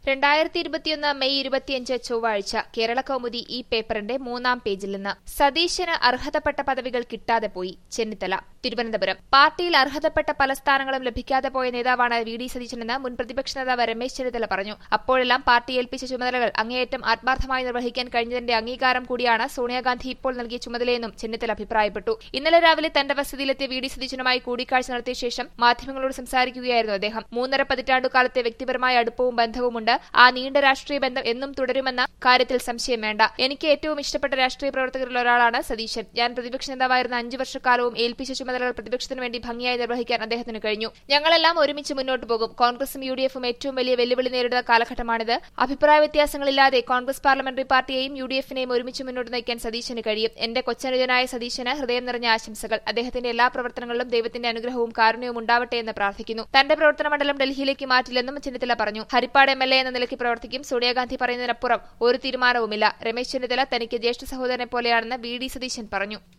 രണ്ടായിരത്തി ഇരുപത്തിയൊന്ന് മെയ് ഇരുപത്തിയഞ്ച് ചൊവ്വാഴ്ച കേരള കൗമുദി ഈ പേപ്പറിന്റെ മൂന്നാം പേജിൽ നിന്ന് സതീശന് അർഹതപ്പെട്ട പദവികൾ കിട്ടാതെ പോയി ചെന്നിത്തല തിരുവനന്തപുരം പാർട്ടിയിൽ അർഹതപ്പെട്ട പല സ്ഥാനങ്ങളും ലഭിക്കാതെ പോയ നേതാവാണ് വി ഡി സതീശനെന്ന് മുൻ പ്രതിപക്ഷ നേതാവ് രമേശ് ചെന്നിത്തല പറഞ്ഞു അപ്പോഴെല്ലാം പാർട്ടി ഏൽപ്പിച്ച ചുമതലകൾ അങ്ങേയറ്റം ആത്മാർത്ഥമായി നിർവഹിക്കാൻ കഴിഞ്ഞതിന്റെ അംഗീകാരം കൂടിയാണ് സോണിയാഗാന്ധി ഇപ്പോൾ നൽകിയ ചുമതലയെന്നും ചെന്നിത്തല അഭിപ്രായപ്പെട്ടു ഇന്നലെ രാവിലെ തന്റെ വസതിയിലെത്തിയ വി ഡി സതീശനുമായി കൂടിക്കാഴ്ച നടത്തിയ ശേഷം മാധ്യമങ്ങളോട് സംസാരിക്കുകയായിരുന്നു അദ്ദേഹം മൂന്നര പതിറ്റാണ്ടുകാലത്തെ വ്യക്തിപരമായ അടുപ്പവും ബന്ധവുമുണ്ട് ആ നീണ്ട രാഷ്ട്രീയ ബന്ധം എന്നും തുടരുമെന്ന കാര്യത്തിൽ സംശയം വേണ്ട എനിക്ക് ഏറ്റവും ഇഷ്ടപ്പെട്ട രാഷ്ട്രീയ പ്രവർത്തകരിൽ ഒരാളാണ് സതീശൻ ഞാൻ പ്രതിപക്ഷ നേതാവായിരുന്ന അഞ്ചു വർഷക്കാലവും ഏൽപ്പിച്ച ചുമതലകൾ പ്രതിപക്ഷത്തിന് വേണ്ടി ഭംഗിയായി നിർവഹിക്കാൻ അദ്ദേഹത്തിന് കഴിഞ്ഞു ഞങ്ങളെല്ലാം ഒരുമിച്ച് മുന്നോട്ട് പോകും കോൺഗ്രസും യു ഡി എഫും ഏറ്റവും വലിയ വെല്ലുവിളി നേരിടുന്ന കാലഘട്ടമാണിത് അഭിപ്രായ വ്യത്യാസങ്ങളില്ലാതെ കോൺഗ്രസ് പാർലമെന്ററി പാർട്ടിയെയും യു ഡി എഫിനെയും ഒരുമിച്ച് മുന്നോട്ട് നയിക്കാൻ സതീശന് കഴിയും എന്റെ കൊച്ചനുജനായ സതീശന് ഹൃദയം നിറഞ്ഞ ആശംസകൾ അദ്ദേഹത്തിന്റെ എല്ലാ പ്രവർത്തനങ്ങളിലും ദൈവത്തിന്റെ അനുഗ്രഹവും കാരുണ്യവും ഉണ്ടാവട്ടെ എന്ന് പ്രാർത്ഥിക്കുന്നു തന്റെ പ്രവർത്തന മണ്ഡലം ഡൽഹിയിലേക്ക് മാറ്റില്ലെന്നും ചെന്നിത്തല പറഞ്ഞു ഹരിപ്പാട് എം എൽ എ എന്ന നിലയ്ക്ക് പ്രവർത്തിക്കും സോണിയാഗാന്ധി പറയുന്നതിനപ്പുറം ഒരു തീരുമാനവുമില്ല രമേശ് ചെന്നിത്തല തനിക്ക് ജ്യേഷ്ഠ സഹോദരനെ പോലെയാണെന്ന് വി ഡി സതീശൻ പറഞ്ഞു